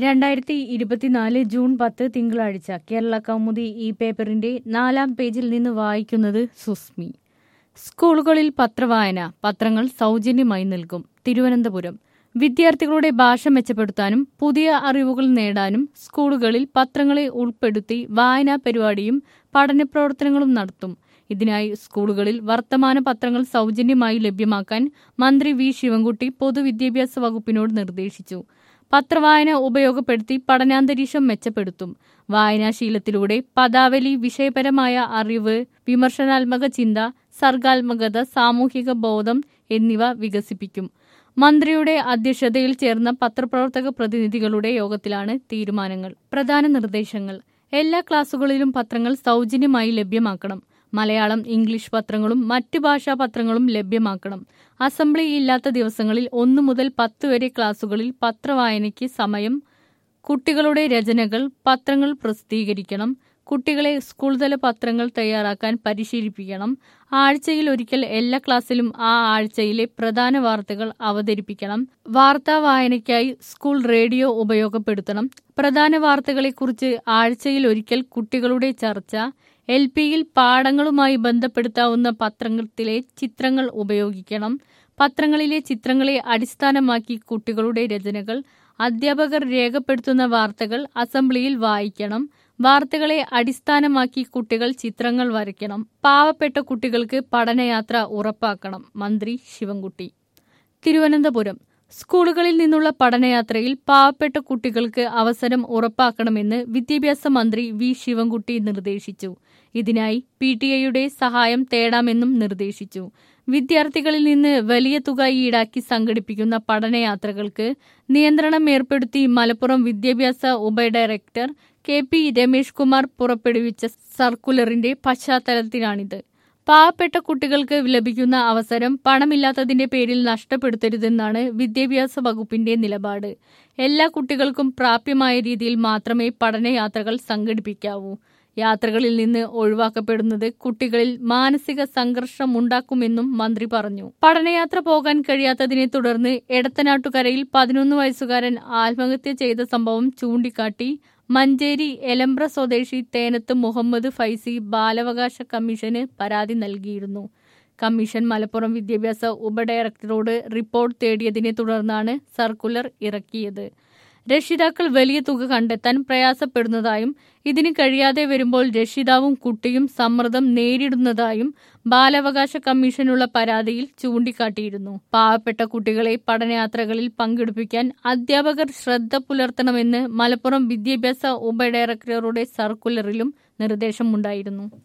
രണ്ടായിരത്തി ഇരുപത്തിനാല് ജൂൺ പത്ത് തിങ്കളാഴ്ച കേരള കൗമുദി ഈ പേപ്പറിന്റെ നാലാം പേജിൽ നിന്ന് വായിക്കുന്നത് സുസ്മി സ്കൂളുകളിൽ പത്രവായന പത്രങ്ങൾ സൗജന്യമായി നൽകും തിരുവനന്തപുരം വിദ്യാർത്ഥികളുടെ ഭാഷ മെച്ചപ്പെടുത്താനും പുതിയ അറിവുകൾ നേടാനും സ്കൂളുകളിൽ പത്രങ്ങളെ ഉൾപ്പെടുത്തി വായനാ പരിപാടിയും പഠനപ്രവർത്തനങ്ങളും നടത്തും ഇതിനായി സ്കൂളുകളിൽ വർത്തമാന പത്രങ്ങൾ സൗജന്യമായി ലഭ്യമാക്കാൻ മന്ത്രി വി ശിവൻകുട്ടി പൊതുവിദ്യാഭ്യാസ വകുപ്പിനോട് നിർദ്ദേശിച്ചു പത്രവായന ഉപയോഗപ്പെടുത്തി പഠനാന്തരീക്ഷം മെച്ചപ്പെടുത്തും വായനാശീലത്തിലൂടെ പദാവലി വിഷയപരമായ അറിവ് വിമർശനാത്മക ചിന്ത സർഗാത്മകത സാമൂഹിക ബോധം എന്നിവ വികസിപ്പിക്കും മന്ത്രിയുടെ അധ്യക്ഷതയിൽ ചേർന്ന പത്രപ്രവർത്തക പ്രതിനിധികളുടെ യോഗത്തിലാണ് തീരുമാനങ്ങൾ പ്രധാന നിർദ്ദേശങ്ങൾ എല്ലാ ക്ലാസുകളിലും പത്രങ്ങൾ സൗജന്യമായി ലഭ്യമാക്കണം മലയാളം ഇംഗ്ലീഷ് പത്രങ്ങളും മറ്റു ഭാഷാ പത്രങ്ങളും ലഭ്യമാക്കണം അസംബ്ലി ഇല്ലാത്ത ദിവസങ്ങളിൽ ഒന്നു മുതൽ പത്ത് വരെ ക്ലാസുകളിൽ പത്രവായനയ്ക്ക് സമയം കുട്ടികളുടെ രചനകൾ പത്രങ്ങൾ പ്രസിദ്ധീകരിക്കണം കുട്ടികളെ സ്കൂൾ തല പത്രങ്ങൾ തയ്യാറാക്കാൻ പരിശീലിപ്പിക്കണം ആഴ്ചയിൽ ഒരിക്കൽ എല്ലാ ക്ലാസ്സിലും ആ ആഴ്ചയിലെ പ്രധാന വാർത്തകൾ അവതരിപ്പിക്കണം വാർത്താ വായനയ്ക്കായി സ്കൂൾ റേഡിയോ ഉപയോഗപ്പെടുത്തണം പ്രധാന വാർത്തകളെക്കുറിച്ച് ആഴ്ചയിൽ ഒരിക്കൽ കുട്ടികളുടെ ചർച്ച എൽ പിയിൽ പാഠങ്ങളുമായി ബന്ധപ്പെടുത്താവുന്ന പത്രത്തിലെ ചിത്രങ്ങൾ ഉപയോഗിക്കണം പത്രങ്ങളിലെ ചിത്രങ്ങളെ അടിസ്ഥാനമാക്കി കുട്ടികളുടെ രചനകൾ അധ്യാപകർ രേഖപ്പെടുത്തുന്ന വാർത്തകൾ അസംബ്ലിയിൽ വായിക്കണം വാർത്തകളെ അടിസ്ഥാനമാക്കി കുട്ടികൾ ചിത്രങ്ങൾ വരയ്ക്കണം പാവപ്പെട്ട കുട്ടികൾക്ക് പഠനയാത്ര ഉറപ്പാക്കണം മന്ത്രി ശിവൻകുട്ടി തിരുവനന്തപുരം സ്കൂളുകളിൽ നിന്നുള്ള പഠനയാത്രയിൽ പാവപ്പെട്ട കുട്ടികൾക്ക് അവസരം ഉറപ്പാക്കണമെന്ന് വിദ്യാഭ്യാസ മന്ത്രി വി ശിവൻകുട്ടി നിർദ്ദേശിച്ചു ഇതിനായി പി ടി എയുടെ സഹായം തേടാമെന്നും നിർദ്ദേശിച്ചു വിദ്യാർത്ഥികളിൽ നിന്ന് വലിയ തുക ഈടാക്കി സംഘടിപ്പിക്കുന്ന പഠനയാത്രകൾക്ക് നിയന്ത്രണം ഏർപ്പെടുത്തി മലപ്പുറം വിദ്യാഭ്യാസ ഉപഡയറക്ടർ കെ പി രമേഷ് കുമാർ പുറപ്പെടുവിച്ച സർക്കുലറിന്റെ പശ്ചാത്തലത്തിലാണിത് പാവപ്പെട്ട കുട്ടികൾക്ക് ലഭിക്കുന്ന അവസരം പണമില്ലാത്തതിന്റെ പേരിൽ നഷ്ടപ്പെടുത്തരുതെന്നാണ് വിദ്യാഭ്യാസ വകുപ്പിന്റെ നിലപാട് എല്ലാ കുട്ടികൾക്കും പ്രാപ്യമായ രീതിയിൽ മാത്രമേ പഠനയാത്രകൾ സംഘടിപ്പിക്കാവൂ യാത്രകളിൽ നിന്ന് ഒഴിവാക്കപ്പെടുന്നത് കുട്ടികളിൽ മാനസിക സംഘർഷമുണ്ടാക്കുമെന്നും മന്ത്രി പറഞ്ഞു പഠനയാത്ര പോകാൻ കഴിയാത്തതിനെ തുടർന്ന് എടത്തനാട്ടുകരയിൽ പതിനൊന്ന് വയസ്സുകാരൻ ആത്മഹത്യ ചെയ്ത സംഭവം ചൂണ്ടിക്കാട്ടി മഞ്ചേരി എലമ്പ്ര സ്വദേശി തേനത്ത് മുഹമ്മദ് ഫൈസി ബാലാവകാശ കമ്മീഷന് പരാതി നൽകിയിരുന്നു കമ്മീഷൻ മലപ്പുറം വിദ്യാഭ്യാസ ഉപഡയറക്ടറോട് റിപ്പോർട്ട് തേടിയതിനെ തുടർന്നാണ് സർക്കുലർ ഇറക്കിയത് രക്ഷിതാക്കൾ വലിയ തുക കണ്ടെത്താൻ പ്രയാസപ്പെടുന്നതായും ഇതിന് കഴിയാതെ വരുമ്പോൾ രക്ഷിതാവും കുട്ടിയും സമ്മർദ്ദം നേരിടുന്നതായും ബാലാവകാശ കമ്മീഷനുള്ള പരാതിയിൽ ചൂണ്ടിക്കാട്ടിയിരുന്നു പാവപ്പെട്ട കുട്ടികളെ പഠനയാത്രകളിൽ പങ്കെടുപ്പിക്കാൻ അധ്യാപകർ ശ്രദ്ധ പുലർത്തണമെന്ന് മലപ്പുറം വിദ്യാഭ്യാസ ഉപഡയറക്ടറുടെ സർക്കുലറിലും നിർദ്ദേശമുണ്ടായിരുന്നു